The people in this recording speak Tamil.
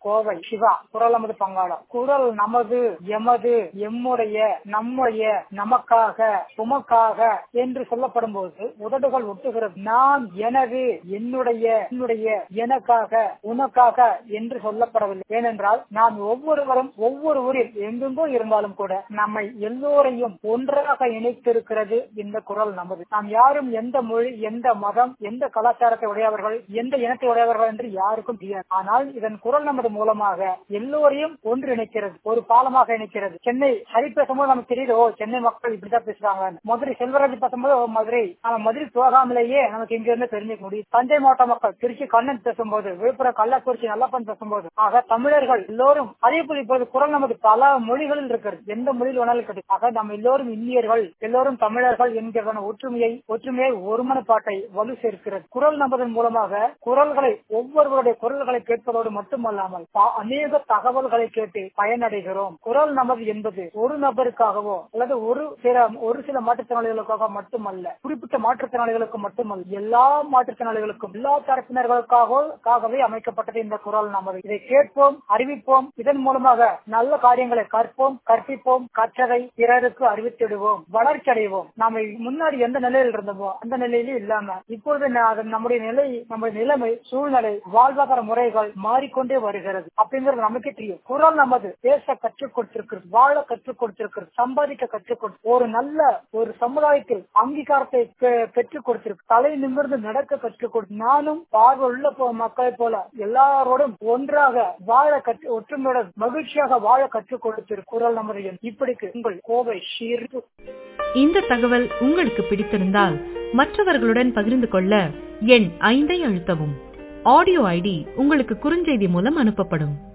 கோவை சிவா குரல் நமது பங்காளம் குரல் நமது எமது எம்முடைய நம்முடைய நமக்காக உமக்காக என்று சொல்லப்படும் போது உதடுகள் ஒட்டுகிறது நான் எனது என்னுடைய என்னுடைய எனக்காக உனக்காக என்று சொல்லப்படவில்லை ஏனென்றால் நாம் ஒவ்வொருவரும் ஒவ்வொரு ஊரில் எங்கெங்கோ இருந்தாலும் கூட நம்மை எல்லோரையும் ஒன்றாக இணைத்திருக்கிறது இந்த குரல் நமது நாம் யாரும் எந்த மொழி எந்த மதம் எந்த கலாச்சாரத்தை உடையவர்கள் எந்த இனத்தை உடையவர்கள் என்று யாருக்கும் தெரியாது ஆனால் இதன் குரல் நமது மூலமாக எல்லோரையும் ஒன்றிணைக்கிறது ஒரு பாலமாக இணைக்கிறது சென்னை ஹரி பேசும்போது நமக்கு தெரியுது ஓ சென்னை மக்கள் இப்படிதான் பேசுறாங்க மதுரை செல்வராஜ் பேசும்போது ஓ மதுரை நம்ம மதுரை போகாமலேயே நமக்கு இங்க இருந்து தெரிஞ்சுக்க முடியும் தஞ்சை மாவட்ட மக்கள் திருச்சி கண்ணன் பேசும்போது விழுப்புரம் கள்ளக்குறிச்சி நல்லப்பன் பேசும்போது ஆக தமிழர்கள் எல்லோரும் அதே போல இப்போது குரல் நமது பல மொழிகளில் இருக்கிறது எந்த மொழியில் வேணாலும் கிடைக்கும் ஆக நம்ம எல்லோரும் இந்தியர்கள் எல்லோரும் தமிழர்கள் என்கிற ஒற்றுமையை ஒற்றுமையை ஒருமனப்பாட்டை வலு சேர்க்கிறது குரல் நமதன் மூலமாக குரல்களை ஒவ்வொருவருடைய குரல்களை கேட்பதோடு மட்டுமல்லாமல் பா- அநேக தகவல்களை கேட்டு பயனடைகிறோம் குரல் நமது என்பது ஒரு நபருக்காகவோ அல்லது ஒரு சில ஒரு சில மாற்றுத்திறனாளிகளுக்காக மட்டுமல்ல குறிப்பிட்ட மாற்றுத்திறனாளிகளுக்கு மட்டுமல்ல எல்லா மாற்றுத்திறனாளிகளுக்கும் எல்லா தரப்பினர்களுக்காகவே அமைக்கப்பட்டது இந்த குரல் நமது இதை கேட்போம் அறிவிப்போம் இதன் மூலமாக நல்ல காரியங்களை கற்போம் கற்பிப்போம் கற்றதை பிறருக்கு அறிவித்திடுவோம் வளர்ச்சி அடைவோம் நாம முன்னாடி எந்த நிலையில் இருந்தோமோ அந்த நிலையிலே இல்லாம இப்பொழுது நா- அது நம்முடைய நிலை நம்முடைய நிலைமை சூழ்நிலை வாழ்வாதார முறைகள் மாறிக்கொண்டே வருகிறது அப்படிங்கிறது நமக்கே தெரியும் குரல் நமது பேச கற்றுக் கொடுத்திருக்கிறது வாழ கற்றுக் கொடுத்திருக்கிறது சம்பாதிக்க கற்றுக் கொடுத்து ஒரு நல்ல ஒரு சமுதாயத்தில் அங்கீகாரத்தை பெ- பெற்றுக் கொடுத்திருக்கு தலை நிமிர்ந்து நடக்க கற்றுக் கொடுத்து நானும் பார்வை உள்ள போ- மக்களை போல எல்லாரோடும் ஒன்றாக வாழ கற்று ஒற்றுமையுடன் மகிழ்ச்சியாக வாழ கற்றுக் கொடுத்திருக்கு குரல் நமது எண். இப்படிக்கு உங்கள் கோவை ஷீர் இந்த தகவல் உங்களுக்கு பிடித்திருந்தால் மற்றவர்களுடன் பகிர்ந்து கொள்ள எண் ஐந்தை அழுத்தவும் ஆடியோ ஐடி உங்களுக்கு குறுஞ்செய்தி மூலம் அனுப்பப்படும்